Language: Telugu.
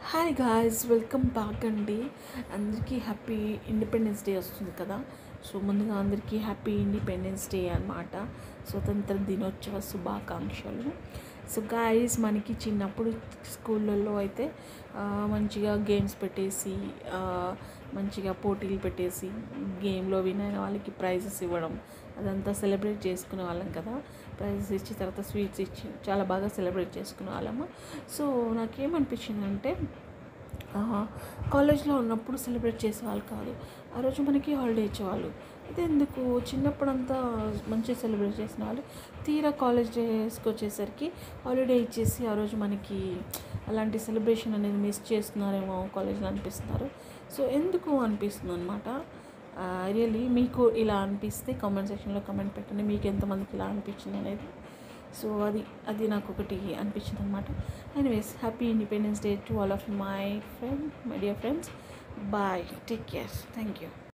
హాయ్ గాయ్స్ వెల్కమ్ బ్యాక్ అండి అందరికీ హ్యాపీ ఇండిపెండెన్స్ డే వస్తుంది కదా సో ముందుగా అందరికీ హ్యాపీ ఇండిపెండెన్స్ డే అన్నమాట స్వతంత్ర దినోత్సవ శుభాకాంక్షలు సో గాయస్ మనకి చిన్నప్పుడు స్కూళ్ళల్లో అయితే ఆ, మంచిగా గేమ్స్ పెట్టేసి ఆ, మంచిగా పోటీలు పెట్టేసి గేమ్లో విన్ అయిన వాళ్ళకి ప్రైజెస్ ఇవ్వడం అదంతా సెలబ్రేట్ చేసుకునే వాళ్ళం కదా ప్రైజెస్ ఇచ్చి తర్వాత స్వీట్స్ ఇచ్చి చాలా బాగా సెలబ్రేట్ చేసుకునే వాళ్ళము సో నాకేమనిపించిందంటే ఆ, కాలేజ్లో ఉన్నప్పుడు సెలబ్రేట్ చేసేవాళ్ళు కాదు ఆ రోజు మనకి హాలిడే ఇచ్చేవాళ్ళు ఇది ఎందుకు చిన్నప్పుడంతా మంచిగా సెలబ్రేట్ చేసిన వాళ్ళు తీరా కాలేజ్ డేస్కి వచ్చేసరికి హాలిడే ఇచ్చేసి ఆ రోజు మనకి అలాంటి సెలబ్రేషన్ అనేది మిస్ చేస్తున్నారేమో కాలేజ్లో అనిపిస్తున్నారు సో ఎందుకు అనిపిస్తుంది అనమాట రియల్లీ మీకు ఇలా అనిపిస్తే కామెంట్ సెక్షన్లో కామెంట్ పెట్టండి మీకు ఎంతమందికి ఇలా అనిపించింది అనేది సో అది అది నాకు ఒకటి అనిపించింది అనమాట anyways happy independence day to all of my friend my dear friends bye take care thank you